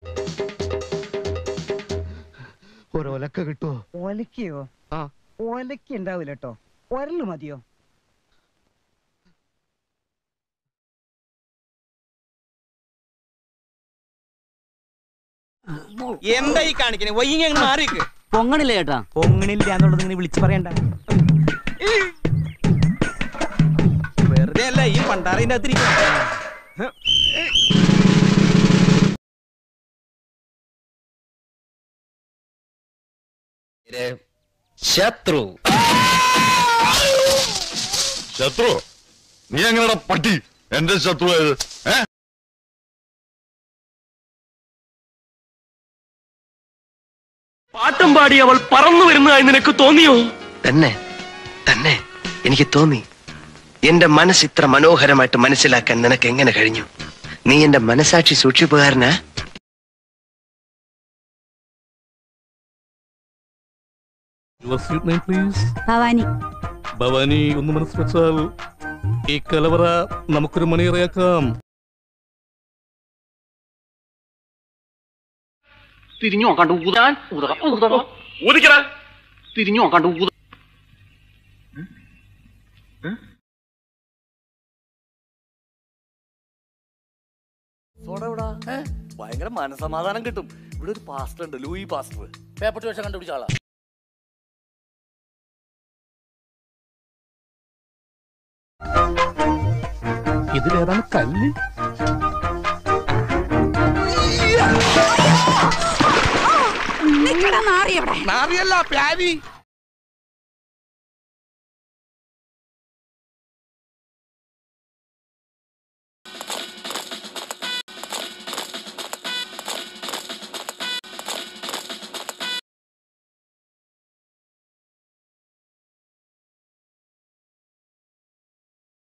ഒരൊലക്ക കിട്ടുമോ ഒലക്കയോ ആ ഒലക്ക ഉണ്ടാവില്ല കേട്ടോ ഒരല് മതിയോ എന്താ ഈ കാണിക്കണേ വൈകി അങ്ങ് മാറിക്ക് പൊങ്ങണില്ല ചേട്ടാ പൊങ്ങണില്ല എന്നുള്ളത് ഇങ്ങനെ വിളിച്ചു പറയണ്ട വെറുതെ അല്ല ഈ പണ്ടാറിന്റെ അകത്തിരിക്കും ശത്രു ശത്രു നീ എങ്ങനെടാ പട്ടി എന്റെ ശത്രു ആയത് ഏ പാട്ടും പാടി അവൾ പറന്നു വരുന്നതായി നിനക്ക് തോന്നിയോ തന്നെ തന്നെ എനിക്ക് തോന്നി എന്റെ മനസ്സ് ഇത്ര മനോഹരമായിട്ട് മനസ്സിലാക്കാൻ നിനക്ക് എങ്ങനെ കഴിഞ്ഞു നീ എന്റെ മനസാക്ഷി സൂക്ഷിപ്പുകാരനാ ഭവാനി ഭവാനി ഒന്ന് മനസ്സ് വെച്ചാൽ ഈ കലവറ നമുക്കൊരു മണിയറയാക്കാം തിരിഞ്ഞു നോക്കാണ്ട് ഊതാൻ ഊതിക്കട തിരിഞ്ഞു നോക്കാണ്ട് ഊത ഭയങ്കര മനസമാധാനം കിട്ടും ഇവിടെ ഒരു പാസ്റ്റർ ഉണ്ട് ലൂയി പാസ്റ്റർ പേപ്പർ ചോദിച്ചാൽ കണ്ടുപിടിച്ച ആളാ ഇതിലേതാണ് കല്ല് നിക്കടാ നാറി അവിടെ നാറിയല്ല പ്യാരി